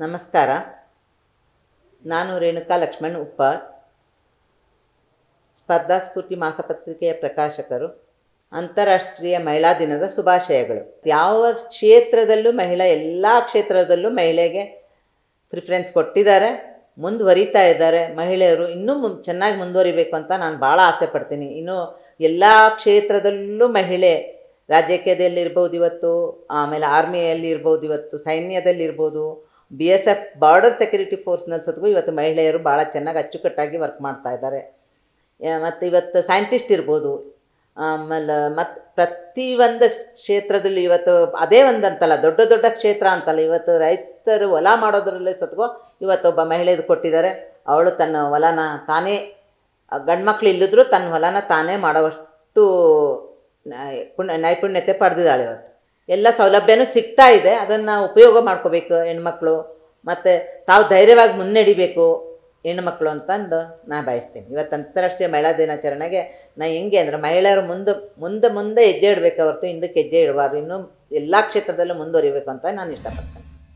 ನಮಸ್ಕಾರ ನಾನು ರೇಣುಕಾ ಲಕ್ಷ್ಮಣ್ ಉಪ್ಪಾರ್ ಸ್ಪರ್ಧಾ ಸ್ಫೂರ್ತಿ ಮಾಸಪತ್ರಿಕೆಯ ಪ್ರಕಾಶಕರು ಅಂತಾರಾಷ್ಟ್ರೀಯ ಮಹಿಳಾ ದಿನದ ಶುಭಾಶಯಗಳು ಯಾವ ಕ್ಷೇತ್ರದಲ್ಲೂ ಮಹಿಳಾ ಎಲ್ಲ ಕ್ಷೇತ್ರದಲ್ಲೂ ಮಹಿಳೆಗೆ ಪ್ರಿಫರೆನ್ಸ್ ಕೊಟ್ಟಿದ್ದಾರೆ ಮುಂದುವರಿತಾ ಇದ್ದಾರೆ ಮಹಿಳೆಯರು ಇನ್ನೂ ಮುನ್ ಚೆನ್ನಾಗಿ ಮುಂದುವರಿಬೇಕು ಅಂತ ನಾನು ಭಾಳ ಆಸೆ ಪಡ್ತೀನಿ ಇನ್ನು ಎಲ್ಲ ಕ್ಷೇತ್ರದಲ್ಲೂ ಮಹಿಳೆ ರಾಜಕೀಯದಲ್ಲಿರ್ಬೋದು ಇವತ್ತು ಆಮೇಲೆ ಆರ್ಮಿಯಲ್ಲಿ ಇರ್ಬೋದು ಇವತ್ತು ಸೈನ್ಯದಲ್ಲಿ ಇರ್ಬೋದು B S F border security ಫೋರ್ಸ್ನಲ್ಲಿ ಸತ್ಗೂ ಇವತ್ತು ಮಹಿಳೆಯರು ಭಾಳ ಚೆನ್ನಾಗಿ ಅಚ್ಚುಕಟ್ಟಾಗಿ ವರ್ಕ್ ಮಾಡ್ತಾ ಇದ್ದಾರೆ ಮತ್ತು ಇವತ್ತು ಸೈಂಟಿಸ್ಟ್ ಇರ್ಬೋದು ಆಮೇಲೆ ಮತ್ತು ಪ್ರತಿ ಒಂದು ಕ್ಷೇತ್ರದಲ್ಲಿ ಇವತ್ತು ಅದೇ ಒಂದಂತಲ್ಲ ದೊಡ್ಡ ದೊಡ್ಡ ಕ್ಷೇತ್ರ ಅಂತಲ್ಲ ಇವತ್ತು ರೈತರು ಹೊಲ ಮಾಡೋದ್ರಲ್ಲಿ ಸತ್ಗೋ ಇವತ್ತೊಬ್ಬ ಮಹಿಳೆ ಇದು ಕೊಟ್ಟಿದ್ದಾರೆ ಅವಳು ತನ್ನ ಹೊಲನ ತಾನೇ ಗಂಡ್ಮಕ್ಳು ಇಲ್ಲಿದ್ರು ತನ್ನ ಹೊಲನ ತಾನೇ ಮಾಡೋವಷ್ಟು ನೈ- ಪುಣ್ಯ ನೈಪುಣ್ಯತೆ ಪಡೆದಿದ್ದಾಳೆ ಇವತ್ತು ಎಲ್ಲ ಸೌಲಭ್ಯನೂ ಸಿಗ್ತಾ ಇದೆ ಅದನ್ನು ಉಪಯೋಗ ಮಾಡ್ಕೋಬೇಕು ಹೆಣ್ಮಕ್ಳು ಮತ್ತು ತಾವು ಧೈರ್ಯವಾಗಿ ಮುನ್ನಡಿಬೇಕು ಹೆಣ್ಮಕ್ಳು ಅಂತಂದು ನಾ ಬಯಸ್ತೀನಿ ಇವತ್ತು ಅಂತಾರಾಷ್ಟ್ರೀಯ ಮಹಿಳಾ ದಿನಾಚರಣೆಗೆ ನಾ ಹೆಂಗೆ ಅಂದರೆ ಮಹಿಳೆಯರು ಮುಂದೆ ಮುಂದೆ ಮುಂದೆ ಹೆಜ್ಜೆ ಇಡಬೇಕು ಹೊರತು ಹಿಂದಕ್ಕೆ ಹೆಜ್ಜೆ ಇಡಬಾರ್ದು ಇನ್ನೂ ಎಲ್ಲ ಕ್ಷೇತ್ರದಲ್ಲೂ ಮುಂದುವರಿಬೇಕು ಅಂತ ನಾನು ಇಷ್ಟಪಡ್ತೇನೆ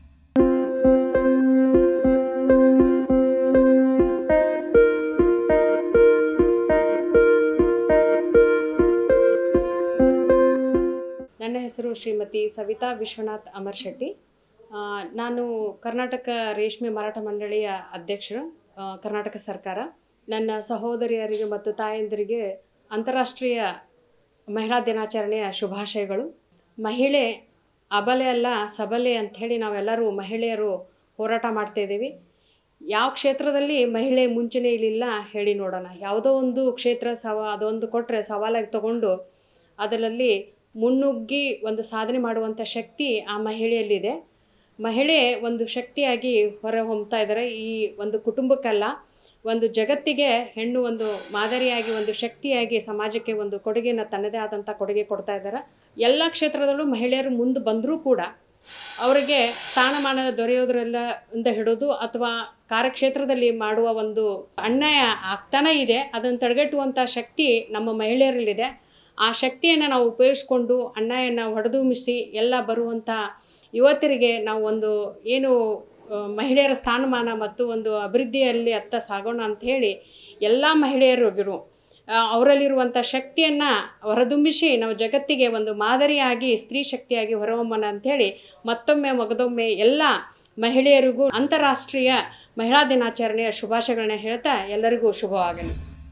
ನನ್ನ ಹೆಸರು ಶ್ರೀಮತಿ ಸವಿತಾ ವಿಶ್ವನಾಥ್ ಅಮರ್ ಶೆಟ್ಟಿ ಆ, ನಾನು ಕರ್ನಾಟಕ ರೇಷ್ಮೆ ಮಾರಾಟ ಮಂಡಳಿಯ ಅಧ್ಯಕ್ಷರು ಆ, ಕರ್ನಾಟಕ ಸರ್ಕಾರ ನನ್ನ ಸಹೋದರಿಯರಿಗೆ ಮತ್ತು ತಾಯಂದಿರಿಗೆ ಅಂತಾರಾಷ್ಟ್ರೀಯ ಮಹಿಳಾ ದಿನಾಚರಣೆಯ ಶುಭಾಶಯಗಳು ಮಹಿಳೆ ಅಬಲೆ ಅಲ್ಲ ಸಬಲೆ ಅಂಥೇಳಿ ನಾವೆಲ್ಲರೂ ಮಹಿಳೆಯರು ಹೋರಾಟ ಮಾಡ್ತಾ ಇದ್ದೀವಿ ಯಾವ ಕ್ಷೇತ್ರದಲ್ಲಿ ಮಹಿಳೆ ಮುಂಚೂಣಿಲಿಲ್ಲ ಹೇಳಿ ನೋಡೋಣ ಯಾವುದೋ ಒಂದು ಕ್ಷೇತ್ರ ಸವ ಅದೊಂದು ಕೊಟ್ಟರೆ ಸವಾಲಾಗಿ ತಗೊಂಡು ಅದರಲ್ಲಿ ಮುನ್ನುಗ್ಗಿ ಒಂದು ಸಾಧನೆ ಮಾಡುವಂಥ ಶಕ್ತಿ ಆ ಮಹಿಳೆಯಲ್ಲಿದೆ ಮಹಿಳೆ ಒಂದು ಶಕ್ತಿಯಾಗಿ ಹೊರ ಹೊಮ್ತಾ ಇದ್ದಾರೆ ಈ ಒಂದು ಕುಟುಂಬಕ್ಕಲ್ಲ ಒಂದು ಜಗತ್ತಿಗೆ ಹೆಣ್ಣು ಒಂದು ಮಾದರಿಯಾಗಿ ಒಂದು ಶಕ್ತಿಯಾಗಿ ಸಮಾಜಕ್ಕೆ ಒಂದು ಕೊಡುಗೆನ ತನ್ನದೇ ಆದಂಥ ಕೊಡುಗೆ ಕೊಡ್ತಾ ಇದ್ದಾರೆ ಎಲ್ಲ ಕ್ಷೇತ್ರದಲ್ಲೂ ಮಹಿಳೆಯರು ಮುಂದೆ ಬಂದರೂ ಕೂಡ ಅವರಿಗೆ ಸ್ಥಾನಮಾನ ದೊರೆಯೋದ್ರೆಲ್ಲ ಇಂದ ಹಿಡಿದು ಅಥವಾ ಕಾರ್ಯಕ್ಷೇತ್ರದಲ್ಲಿ ಮಾಡುವ ಒಂದು ಅನ್ಯಾಯ ಆಗ್ತಾನೇ ಇದೆ ಅದನ್ನು ತಡೆಗಟ್ಟುವಂಥ ಶಕ್ತಿ ನಮ್ಮ ಮಹಿಳೆಯರಲ್ಲಿದೆ ಆ ಶಕ್ತಿಯನ್ನು ನಾವು ಉಪಯೋಗಿಸ್ಕೊಂಡು ಅನ್ಯಾಯನ ಹೊಡೆದುಂಬಿಸಿ ಎಲ್ಲ ಬರುವಂಥ ಯುವತಿಯರಿಗೆ ನಾವು ಒಂದು ಏನು ಆ, ಮಹಿಳೆಯರ ಸ್ಥಾನಮಾನ ಮತ್ತು ಒಂದು ಅಭಿವೃದ್ಧಿಯಲ್ಲಿ ಅತ್ತ ಸಾಗೋಣ ಅಂತ ಹೇಳಿ ಎಲ್ಲ ಮಹಿಳೆಯರಿಗೂ ಆ, ಅವರಲ್ಲಿರುವಂಥ ಶಕ್ತಿಯನ್ನು ಹೊರದುಂಬಿಸಿ ನಾವು ಜಗತ್ತಿಗೆ ಒಂದು ಮಾದರಿಯಾಗಿ ಸ್ತ್ರೀ ಶಕ್ತಿಯಾಗಿ ಹೊರಹೊಮ್ಮನ ಅಂಥೇಳಿ ಮತ್ತೊಮ್ಮೆ ಮಗದೊಮ್ಮೆ ಎಲ್ಲ ಮಹಿಳೆಯರಿಗೂ ಅಂತಾರಾಷ್ಟ್ರೀಯ ಮಹಿಳಾ ದಿನಾಚರಣೆಯ ಶುಭಾಶಯಗಳನ್ನ ಹೇಳ್ತಾ ಎಲ್ಲರಿಗೂ ಶುಭವಾಗಲಿ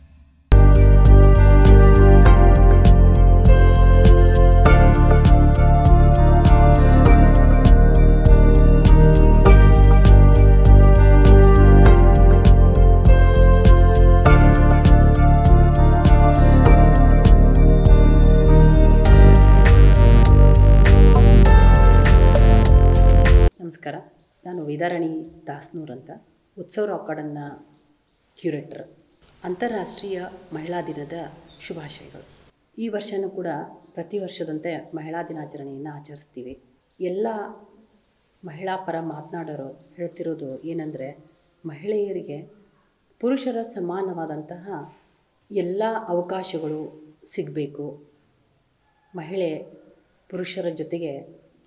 ನಮಸ್ಕಾರ ನಾನು ವೇದಾರಾಣಿ ದಾಸ್ನೂರ್ ಅಂತ ಉತ್ಸವ ರಾಕಡನ್ನ ಕ್ಯೂರೇಟರ್ ಅಂತಾರಾಷ್ಟ್ರೀಯ ಮಹಿಳಾ ದಿನದ ಶುಭಾಶಯಗಳು ಈ ವರ್ಷನೂ ಕೂಡ ಪ್ರತಿ ವರ್ಷದಂತೆ ಮಹಿಳಾ ದಿನಾಚರಣೆಯನ್ನು ಆಚರಿಸ್ತೀವಿ ಎಲ್ಲ ಮಹಿಳಾ ಪರ ಮಾತನಾಡೋರು ಹೇಳ್ತಿರೋದು ಏನಂದರೆ ಮಹಿಳೆಯರಿಗೆ ಪುರುಷರ ಸಮಾನವಾದಂತಹ ಎಲ್ಲ ಅವಕಾಶಗಳು ಸಿಗಬೇಕು ಮಹಿಳೆ ಪುರುಷರ ಜೊತೆಗೆ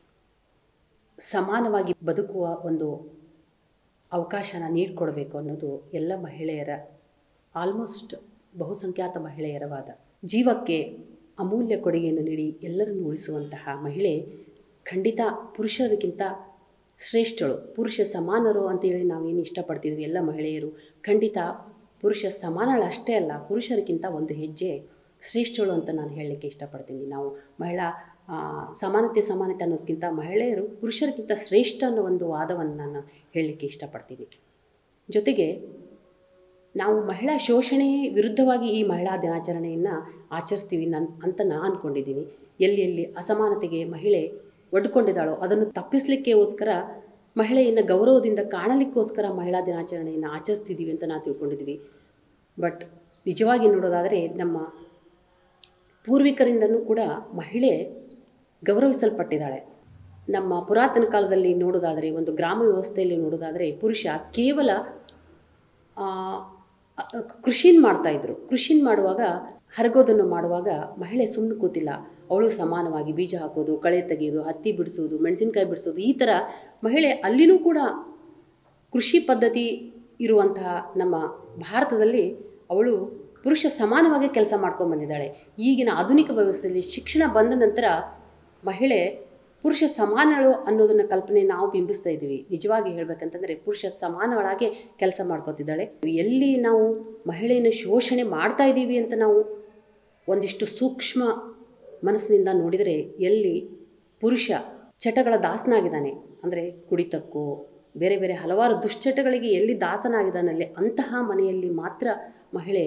ಸಮಾನವಾಗಿ ಬದುಕುವ ಒಂದು ಅವಕಾಶನ ನೀಡಿಕೊಡ್ಬೇಕು ಅನ್ನೋದು ಎಲ್ಲ ಮಹಿಳೆಯರ ಆಲ್ಮೋಸ್ಟ್ ಬಹುಸಂಖ್ಯಾತ ಮಹಿಳೆಯರ ವಾದ ಜೀವಕ್ಕೆ ಅಮೂಲ್ಯ ಕೊಡುಗೆಯನ್ನು ನೀಡಿ ಎಲ್ಲರನ್ನು ಉಳಿಸುವಂತಹ ಮಹಿಳೆ ಖಂಡಿತ ಪುರುಷರಿಗಿಂತ ಶ್ರೇಷ್ಠಳು ಪುರುಷ ಸಮಾನರು ಅಂತೇಳಿ ನಾವೇನು ಇಷ್ಟಪಡ್ತಿದ್ವಿ ಎಲ್ಲ ಮಹಿಳೆಯರು ಖಂಡಿತ ಪುರುಷ ಸಮಾನಳಷ್ಟೇ ಅಲ್ಲ ಪುರುಷರಿಗಿಂತ ಒಂದು ಹೆಜ್ಜೆ ಶ್ರೇಷ್ಠಳು ಅಂತ ನಾನು ಹೇಳಲಿಕ್ಕೆ ಇಷ್ಟಪಡ್ತೀನಿ ನಾವು ಮಹಿಳಾ ಆ, ಸಮಾನತೆ ಸಮಾನತೆ ಅನ್ನೋದಕ್ಕಿಂತ ಮಹಿಳೆಯರು ಪುರುಷರಿಗಿಂತ ಶ್ರೇಷ್ಠ ಅನ್ನೋ ಒಂದು ವಾದವನ್ನು ನಾನು ಹೇಳಲಿಕ್ಕೆ ಇಷ್ಟಪಡ್ತೀನಿ ಜೊತೆಗೆ ನಾವು ಮಹಿಳಾ ಶೋಷಣೆ ವಿರುದ್ಧವಾಗಿ ಈ ಮಹಿಳಾ ದಿನಾಚರಣೆಯನ್ನು ಆಚರಿಸ್ತೀವಿ ನನ್ ಅಂತ ನಾನು ಅಂದ್ಕೊಂಡಿದ್ದೀನಿ ಎಲ್ಲಿ ಎಲ್ಲಿ ಅಸಮಾನತೆಗೆ ಮಹಿಳೆ ಒಡ್ಕೊಂಡಿದ್ದಾಳೋ ಅದನ್ನು ತಪ್ಪಿಸಲಿಕ್ಕೋಸ್ಕರ ಮಹಿಳೆಯನ್ನು ಗೌರವದಿಂದ ಕಾಣಲಿಕ್ಕೋಸ್ಕರ ಮಹಿಳಾ ದಿನಾಚರಣೆಯನ್ನು ಆಚರಿಸ್ತಿದ್ದೀವಿ ಅಂತ ನಾವು ತಿಳ್ಕೊಂಡಿದ್ವಿ ಬಟ್ ನಿಜವಾಗಿ ನೋಡೋದಾದರೆ ನಮ್ಮ ಪೂರ್ವಿಕರಿಂದನೂ ಕೂಡ ಮಹಿಳೆ ಗೌರವಿಸಲ್ಪಟ್ಟಿದ್ದಾಳೆ ನಮ್ಮ ಪುರಾತನ ಕಾಲದಲ್ಲಿ ನೋಡೋದಾದರೆ ಒಂದು ಗ್ರಾಮ ವ್ಯವಸ್ಥೆಯಲ್ಲಿ ನೋಡೋದಾದರೆ ಪುರುಷ ಕೇವಲ ಆ, ಅ- ಕೃಷಿನ ಮಾಡ್ತಾಯಿದ್ರು ಕೃಷಿನ ಮಾಡುವಾಗ ಹರಗೋದನ್ನು ಮಾಡುವಾಗ ಮಹಿಳೆ ಸುಮ್ಮನೆ ಕೂತಿಲ್ಲ ಅವಳು ಸಮಾನವಾಗಿ ಬೀಜ ಹಾಕೋದು ಕಳೆ ತೆಗೆಯೋದು ಹತ್ತಿ ಬಿಡಿಸೋದು ಮೆಣಸಿನ್ಕಾಯಿ ಬಿಡಿಸೋದು ಈ ಥರ ಮಹಿಳೆ ಅಲ್ಲಿನೂ ಕೂಡ ಕೃಷಿ ಪದ್ಧತಿ ಇರುವಂತಹ ನಮ್ಮ ಭಾರತದಲ್ಲಿ ಅವಳು ಪುರುಷ ಸಮಾನವಾಗಿ ಕೆಲಸ ಮಾಡ್ಕೊಂಡು ಬಂದಿದ್ದಾಳೆ ಈಗಿನ ಆಧುನಿಕ ವ್ಯವಸ್ಥೆಯಲ್ಲಿ ಶಿಕ್ಷಣ ಬಂದ ನಂತರ ಮಹಿಳೆ ಪುರುಷ ಸಮಾನಳು ಅನ್ನೋದನ್ನ ಕಲ್ಪನೆ ನಾವು ಬಿಂಬಿಸ್ತಾ ಇದ್ದೀವಿ ನಿಜವಾಗಿ ಹೇಳ್ಬೇಕಂತಂದರೆ ಪುರುಷ ಸಮಾನಳಾಗೆ ಕೆಲಸ ಮಾಡ್ಕೋತಿದ್ದಾಳೆ ಎಲ್ಲಿ ನಾವು ಮಹಿಳೆಯನ್ನು ಶೋಷಣೆ ಮಾಡ್ತಾ ಇದ್ದೀವಿ ಅಂತ ನಾವು ಒಂದಿಷ್ಟು ಸೂಕ್ಷ್ಮ ಮನಸ್ಸಿನಿಂದ ನೋಡಿದರೆ ಎಲ್ಲಿ ಪುರುಷ ಚಟಗಳ ದಾಸನಾಗಿದ್ದಾನೆ ಅಂದರೆ ಕುಡಿತಕ್ಕೂ ಬೇರೆ ಬೇರೆ ಹಲವಾರು ದುಶ್ಚಟಗಳಿಗೆ ಎಲ್ಲಿ ದಾಸನಾಗಿದ್ದಾನಲ್ಲಿ ಅಂತಹ ಮನೆಯಲ್ಲಿ ಮಾತ್ರ ಮಹಿಳೆ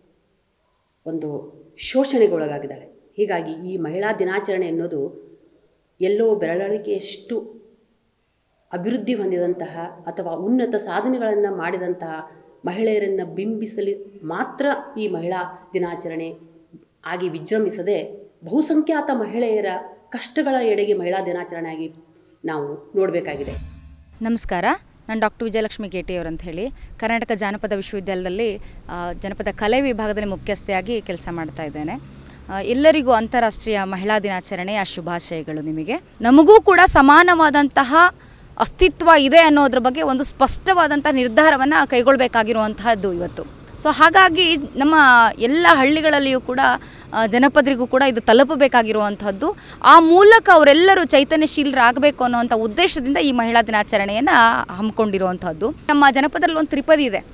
ಒಂದು ಶೋಷಣೆಗೊಳಗಾಗಿದ್ದಾಳೆ ಹೀಗಾಗಿ ಈ ಮಹಿಳಾ ದಿನಾಚರಣೆ ಅನ್ನೋದು ಎಲ್ಲೋ ಬೆರಳಿಕೆಯಷ್ಟು ಅಭಿವೃದ್ಧಿ ಹೊಂದಿದಂತಹ ಅಥವಾ ಉನ್ನತ ಸಾಧನೆಗಳನ್ನು ಮಾಡಿದಂತಹ ಮಹಿಳೆಯರನ್ನು ಬಿಂಬಿಸಲಿ ಮಾತ್ರ ಈ ಮಹಿಳಾ ದಿನಾಚರಣೆ ಆಗಿ ವಿಜೃಂಭಿಸದೆ ಬಹುಸಂಖ್ಯಾತ ಮಹಿಳೆಯರ ಕಷ್ಟಗಳ ಎಡೆಗೆ ಮಹಿಳಾ ದಿನಾಚರಣೆ ಆಗಿ ನಾವು ನೋಡಬೇಕಾಗಿದೆ ನಮಸ್ಕಾರ ನಾನು ಡಾಕ್ಟರ್ ವಿಜಯಲಕ್ಷ್ಮಿ ಗೇಟಿಯವರು ಅಂತ ಹೇಳಿ ಕರ್ನಾಟಕ ಜಾನಪದ ವಿಶ್ವವಿದ್ಯಾಲಯದಲ್ಲಿ ಆ, ಜನಪದ ಕಲೆ ವಿಭಾಗದಲ್ಲಿ ಮುಖ್ಯಸ್ಥೆಯಾಗಿ ಕೆಲಸ ಮಾಡ್ತಾ ಇದ್ದೇನೆ ಆ, ಎಲ್ಲರಿಗೂ ಅಂತಾರಾಷ್ಟ್ರೀಯ ಮಹಿಳಾ ದಿನಾಚರಣೆಯ ಶುಭಾಶಯಗಳು ನಿಮಗೆ ನಮಗೂ ಕೂಡ ಸಮಾನವಾದಂತಹ ಅಸ್ತಿತ್ವ ಇದೆ ಅನ್ನೋದ್ರ ಬಗ್ಗೆ ಒಂದು ಸ್ಪಷ್ಟವಾದಂಥ ನಿರ್ಧಾರವನ್ನು ಕೈಗೊಳ್ಳಬೇಕಾಗಿರುವಂತಹದ್ದು ಇವತ್ತು ಸೊ ಹಾಗಾಗಿ ನಮ್ಮ ಎಲ್ಲ ಹಳ್ಳಿಗಳಲ್ಲಿಯೂ ಕೂಡ ಆ, ಜನಪದರಿಗೂ ಕೂಡ ಇದು ತಲುಪಬೇಕಾಗಿರುವಂಥದ್ದು ಆ ಮೂಲಕ ಅವರೆಲ್ಲರೂ ಚೈತನ್ಯಶೀಲರಾಗಬೇಕು ಅನ್ನೋವಂಥ ಉದ್ದೇಶದಿಂದ ಈ ಮಹಿಳಾ ದಿನಾಚರಣೆಯನ್ನು ಹಮ್ಮಿಕೊಂಡಿರುವಂಥದ್ದು ನಮ್ಮ ಜನಪದರಲ್ಲಿ ಒಂದು ತ್ರಿಪದಿ ಇದೆ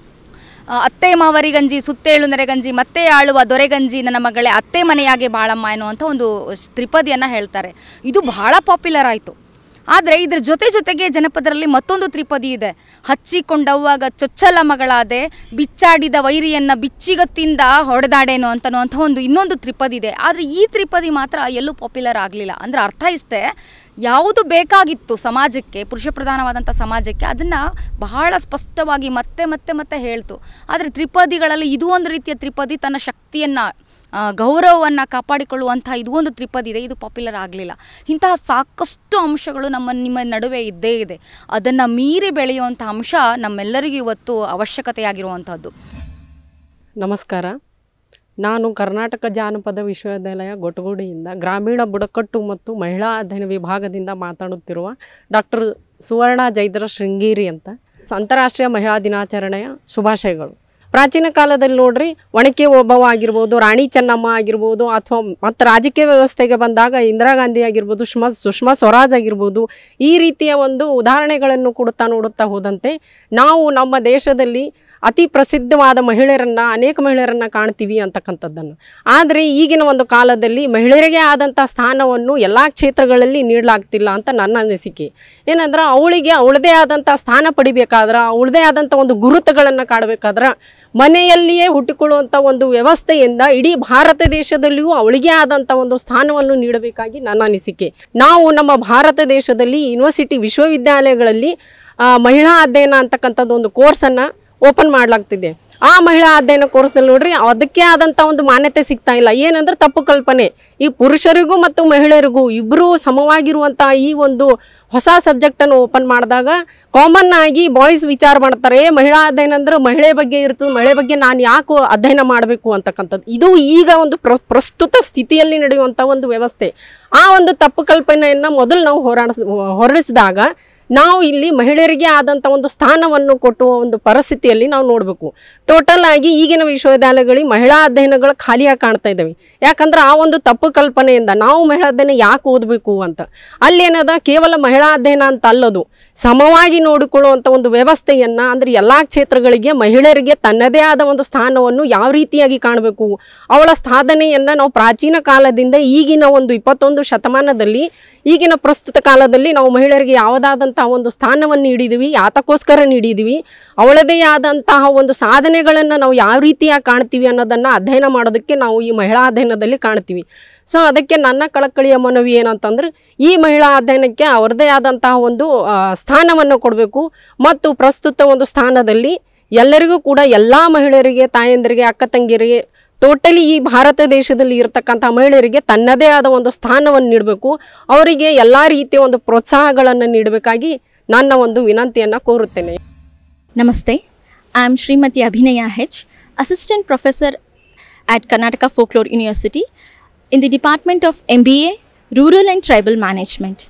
ಆ, ಅತ್ತೆ ಮಾವರಿಗಂಜಿ ಸುತ್ತೇಳು ನೆರೆಗಂಜಿ ಮತ್ತೆ ಆಳುವ ದೊರೆಗಂಜಿ ನನ್ನ ಮಗಳೇ ಅತ್ತೆ ಮನೆಯಾಗೆ ಬಾಳಮ್ಮ ಎನ್ನುವಂಥ ಒಂದು ಸ್- ತ್ರಿಪದಿಯನ್ನು ಹೇಳ್ತಾರೆ ಇದು ಬಹಳ ಪಾಪ್ಯುಲರ್ ಆಯಿತು ಆದರೆ ಇದರ ಜೊತೆ ಜೊತೆಗೆ ಜನಪದರಲ್ಲಿ ಮತ್ತೊಂದು ತ್ರಿಪದಿ ಇದೆ ಹಚ್ಚಿಕೊಂಡವ್ವಾಗ ಚೊಚ್ಚಲ ಮಗಳಾದೆ ಬಿಚ್ಚಾಡಿದ ವೈರಿಯನ್ನ ಬಿಚ್ಚಿಗತ್ತಿಂದ ಹೊಡೆದಾಡೇನೋ ಅಂತನ್ನುವಂಥ ಒಂದು ಇನ್ನೊಂದು ತ್ರಿಪದಿ ಇದೆ ಆದರೆ ಈ ತ್ರಿಪದಿ ಮಾತ್ರ ಎಲ್ಲೂ ಪಾಪ್ಯುಲರ್ ಆಗಲಿಲ್ಲ ಅಂದರೆ ಅರ್ಥ ಇಷ್ಟೇ ಯಾವುದು ಬೇಕಾಗಿತ್ತು ಸಮಾಜಕ್ಕೆ ಪುರುಷ ಪ್ರಧಾನವಾದಂಥ ಸಮಾಜಕ್ಕೆ ಅದನ್ನು ಬಹಳ ಸ್ಪಷ್ಟವಾಗಿ ಮತ್ತೆ ಮತ್ತೆ ಮತ್ತೆ ಹೇಳ್ತು ಆದರೆ ತ್ರಿಪದಿಗಳಲ್ಲಿ ಇದು ಒಂದು ರೀತಿಯ ತ್ರಿಪದಿ ತನ್ನ ಶಕ್ತಿಯನ್ನು ಗೌರವವನ್ನು ಕಾಪಾಡಿಕೊಳ್ಳುವಂಥ ಇದು ಒಂದು ತ್ರಿಪದಿ ಇದೆ ಇದು ಪಾಪ್ಯುಲರ್ ಆಗಲಿಲ್ಲ ಇಂತಹ ಸಾಕಷ್ಟು ಅಂಶಗಳು ನಮ್ಮ ನಿಮ್ಮ ನಡುವೆ ಇದ್ದೇ ಇದೆ ಅದನ್ನು ಮೀರಿ ಬೆಳೆಯುವಂಥ ಅಂಶ ನಮ್ಮೆಲ್ಲರಿಗೂ ಇವತ್ತು ಅವಶ್ಯಕತೆಯಾಗಿರುವಂಥದ್ದು ನಮಸ್ಕಾರ ನಾನು ಕರ್ನಾಟಕ ಜಾನಪದ ವಿಶ್ವವಿದ್ಯಾಲಯ ಗೊಟಗುಡಿಯಿಂದ ಗ್ರಾಮೀಣ ಬುಡಕಟ್ಟು ಮತ್ತು ಮಹಿಳಾ ಅಧ್ಯಯನ ವಿಭಾಗದಿಂದ ಮಾತಾಡುತ್ತಿರುವ ಡಾಕ್ಟರ್ ಸುವರ್ಣ ಜೈದ್ರ ಶೃಂಗೇರಿ ಅಂತ ಅಂತಾರಾಷ್ಟ್ರೀಯ ಮಹಿಳಾ ದಿನಾಚರಣೆಯ ಶುಭಾಶಯಗಳು ಪ್ರಾಚೀನ ಕಾಲದಲ್ಲಿ ನೋಡ್ರಿ ಒಣಕೆ ಓಬವ್ವ ಆಗಿರ್ಬೋದು ರಾಣಿ ಚೆನ್ನಮ್ಮ ಆಗಿರ್ಬೋದು ಅಥವಾ ಮತ್ತು ರಾಜಕೀಯ ವ್ಯವಸ್ಥೆಗೆ ಬಂದಾಗ ಇಂದಿರಾ ಗಾಂಧಿ ಆಗಿರ್ಬೋದು ಸುಷ್ಮಾ ಸುಷ್ಮಾ ಸ್ವರಾಜ್ ಆಗಿರ್ಬೋದು ಈ ರೀತಿಯ ಒಂದು ಉದಾಹರಣೆಗಳನ್ನು ಕೊಡುತ್ತಾ ನೋಡುತ್ತಾ ಹೋದಂತೆ ನಾವು ನಮ್ಮ ದೇಶದಲ್ಲಿ ಅತಿ ಪ್ರಸಿದ್ಧವಾದ ಮಹಿಳೆಯರನ್ನ ಅನೇಕ ಮಹಿಳೆಯರನ್ನ ಕಾಣ್ತೀವಿ ಅಂತಕ್ಕಂಥದ್ದನ್ನು ಆದರೆ ಈಗಿನ ಒಂದು ಕಾಲದಲ್ಲಿ ಮಹಿಳೆಯರಿಗೆ ಆದಂಥ ಸ್ಥಾನವನ್ನು ಎಲ್ಲ ಕ್ಷೇತ್ರಗಳಲ್ಲಿ ನೀಡಲಾಗ್ತಿಲ್ಲ ಅಂತ ನನ್ನ ಅನಿಸಿಕೆ ಏನಂದ್ರೆ ಅವಳಿಗೆ ಅವಳದೇ ಆದಂಥ ಸ್ಥಾನ ಪಡಿಬೇಕಾದ್ರೆ ಅವಳದೇ ಆದಂಥ ಒಂದು ಗುರುತುಗಳನ್ನು ಕಾಡಬೇಕಾದ್ರೆ ಮನೆಯಲ್ಲಿಯೇ ಹುಟ್ಟಿಕೊಳ್ಳುವಂಥ ಒಂದು ವ್ಯವಸ್ಥೆಯಿಂದ ಇಡೀ ಭಾರತ ದೇಶದಲ್ಲಿಯೂ ಅವಳಿಗೆ ಆದಂಥ ಒಂದು ಸ್ಥಾನವನ್ನು ನೀಡಬೇಕಾಗಿ ನನ್ನ ಅನಿಸಿಕೆ ನಾವು ನಮ್ಮ ಭಾರತ ದೇಶದಲ್ಲಿ ಯೂನಿವರ್ಸಿಟಿ ವಿಶ್ವವಿದ್ಯಾಲಯಗಳಲ್ಲಿ ಆ, ಮಹಿಳಾ ಅಧ್ಯಯನ ಅಂತಕ್ಕಂಥದ್ದು ಒಂದು ಕೋರ್ಸನ್ನು ಓಪನ್ ಮಾಡಲಾಗ್ತಿದೆ ಆ ಮಹಿಳಾ ಅಧ್ಯಯನ ಕೋರ್ಸ್ನಲ್ಲಿ ನೋಡ್ರಿ ಅದಕ್ಕೆ ಆದಂಥ ಒಂದು ಮಾನ್ಯತೆ ಸಿಗ್ತಾ ಇಲ್ಲ ಏನಂದ್ರೆ ತಪ್ಪು ಕಲ್ಪನೆ ಈ ಪುರುಷರಿಗೂ ಮತ್ತು ಮಹಿಳೆಯರಿಗೂ ಇಬ್ಬರೂ ಸಮವಾಗಿರುವಂಥ ಈ ಒಂದು ಹೊಸ ಸಬ್ಜೆಕ್ಟನ್ನು ಓಪನ್ ಮಾಡಿದಾಗ ಕಾಮನ್ ಆಗಿ ಬಾಯ್ಸ್ ವಿಚಾರ ಮಾಡ್ತಾರೆ "ಏ, ಮಹಿಳಾ ಅಧ್ಯಯನ ಅಂದ್ರೆ ಮಹಿಳೆ ಬಗ್ಗೆ ಇರ್ತದೆ ಮಹಿಳೆ ಬಗ್ಗೆ ನಾನು ಯಾಕೆ ಅಧ್ಯಯನ ಮಾಡಬೇಕು ಅಂತಕ್ಕಂಥದ್ದು ಇದು ಈಗ ಒಂದು ಪ್ರ ಪ್ರಸ್ತುತ ಸ್ಥಿತಿಯಲ್ಲಿ ನಡೆಯುವಂಥ ಒಂದು ವ್ಯವಸ್ಥೆ ಆ ಒಂದು ತಪ್ಪು ಕಲ್ಪನೆಯನ್ನು ಮೊದಲು ನಾವು ಹೋರಾಡಿಸ್ ಹೊರಡಿಸಿದಾಗ ನಾವು ಇಲ್ಲಿ ಮಹಿಳೆಯರಿಗೆ ಆದಂಥ ಒಂದು ಸ್ಥಾನವನ್ನು ಕೊಟ್ಟುವ ಒಂದು ಪರಿಸ್ಥಿತಿಯಲ್ಲಿ ನಾವು ನೋಡಬೇಕು ಟೋಟಲ್ ಆಗಿ ಈಗಿನ ವಿಶ್ವವಿದ್ಯಾಲಯಗಳಿಗೆ ಮಹಿಳಾ ಅಧ್ಯಯನಗಳು ಖಾಲಿಯಾಗಿ ಕಾಣ್ತಾ ಇದ್ದಾವೆ ಯಾಕಂದ್ರೆ ಆ ಒಂದು ತಪ್ಪು ಕಲ್ಪನೆಯಿಂದ ನಾವು ಮಹಿಳಾ ಅಧ್ಯಯನ ಯಾಕೆ ಓದಬೇಕು ಅಂತ ಅಲ್ಲೇನದ ಕೇವಲ ಮಹಿಳಾ ಅಧ್ಯಯನ ಅಂತ ಅಲ್ಲದು ಸಮವಾಗಿ ನೋಡಿಕೊಳ್ಳುವಂಥ ಒಂದು ವ್ಯವಸ್ಥೆಯನ್ನ ಅಂದ್ರೆ ಎಲ್ಲಾ ಕ್ಷೇತ್ರಗಳಿಗೆ ಮಹಿಳೆಯರಿಗೆ ತನ್ನದೇ ಆದ ಒಂದು ಸ್ಥಾನವನ್ನು ಯಾವ ರೀತಿಯಾಗಿ ಕಾಣಬೇಕು ಅವಳ ಸಾಧನೆಯನ್ನ ನಾವು ಪ್ರಾಚೀನ ಕಾಲದಿಂದ ಈಗಿನ ಒಂದು ಇಪ್ಪತ್ತೊಂದು ಶತಮಾನದಲ್ಲಿ ಈಗಿನ ಪ್ರಸ್ತುತ ಕಾಲದಲ್ಲಿ ನಾವು ಮಹಿಳೆಯರಿಗೆ ಯಾವುದಾದಂತಹ ಒಂದು ಸ್ಥಾನವನ್ನು ನೀಡಿದ್ದೀವಿ ಯಾತಕ್ಕೋಸ್ಕರ ನೀಡಿದ್ದೀವಿ ಅವಳದೇ ಆದಂತಹ ಒಂದು ಸಾಧನೆಗಳನ್ನು ನಾವು ಯಾವ ರೀತಿಯಾಗಿ ಕಾಣ್ತೀವಿ ಅನ್ನೋದನ್ನು ಅಧ್ಯಯನ ಮಾಡೋದಕ್ಕೆ ನಾವು ಈ ಮಹಿಳಾ ಅಧ್ಯಯನದಲ್ಲಿ ಕಾಣ್ತೀವಿ ಸೊ ಅದಕ್ಕೆ ನನ್ನ ಕಳಕಳಿಯ ಮನವಿ ಏನಂತಂದ್ರೆ ಈ ಮಹಿಳಾ ಅಧ್ಯಯನಕ್ಕೆ ಅವರದೇ ಆದಂತಹ ಒಂದು ಆ, ಸ್ಥಾನವನ್ನು ಕೊಡಬೇಕು ಮತ್ತು ಪ್ರಸ್ತುತ ಒಂದು ಸ್ಥಾನದಲ್ಲಿ ಎಲ್ಲರಿಗೂ ಕೂಡ ಎಲ್ಲ ಮಹಿಳೆಯರಿಗೆ ತಾಯಂದಿರಿಗೆ ಅಕ್ಕ ತಂಗಿಯರಿಗೆ ಟೋಟಲಿ ಈ ಭಾರತ ದೇಶದಲ್ಲಿ ಇರತಕ್ಕಂಥ ಮಹಿಳೆಯರಿಗೆ ತನ್ನದೇ ಆದ ಒಂದು ಸ್ಥಾನವನ್ನು ನೀಡಬೇಕು ಅವರಿಗೆ ಎಲ್ಲ ರೀತಿಯ ಒಂದು ಪ್ರೋತ್ಸಾಹಗಳನ್ನು ನೀಡಬೇಕಾಗಿ ನನ್ನ ಒಂದು ವಿನಂತಿಯನ್ನು ಕೋರುತ್ತೇನೆ Namaste. I am Srimati Abhinaya H, Assistant Professor at Karnataka Folklore University in the Department of MBA Rural and Tribal Management.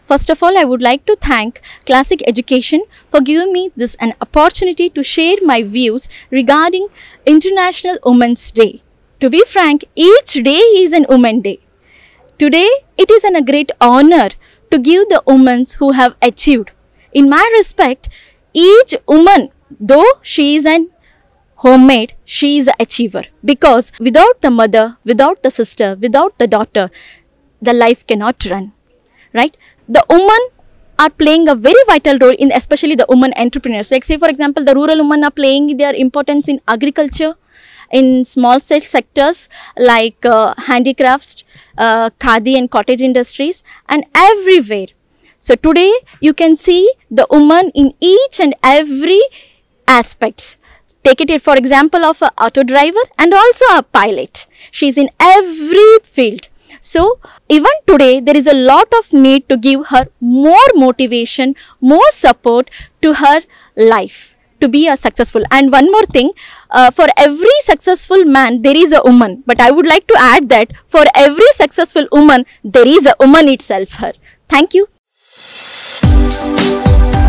First of all, I would like to thank Classic Education for giving me this an opportunity to share my views regarding International Women's Day. To be frank, each day is an Women Day. Today, it is an, a great honor to give the women who have achieved. In my respect, each woman, though she is an homemade, she is an achiever. Because without the mother, without the sister, without the daughter, the life cannot run. Right? The women are playing a very vital role in especially the women entrepreneurs. Like say for example, the rural women are playing their importance in agriculture, in small scale sectors like uh, handicrafts, uh, khadi and cottage industries, and everywhere. So today you can see the woman in each and every aspects. Take it for example of an auto driver and also a pilot. She is in every field. So even today there is a lot of need to give her more motivation, more support to her life to be a successful. And one more thing, uh, for every successful man there is a woman. But I would like to add that for every successful woman there is a woman itself. Her. Thank you.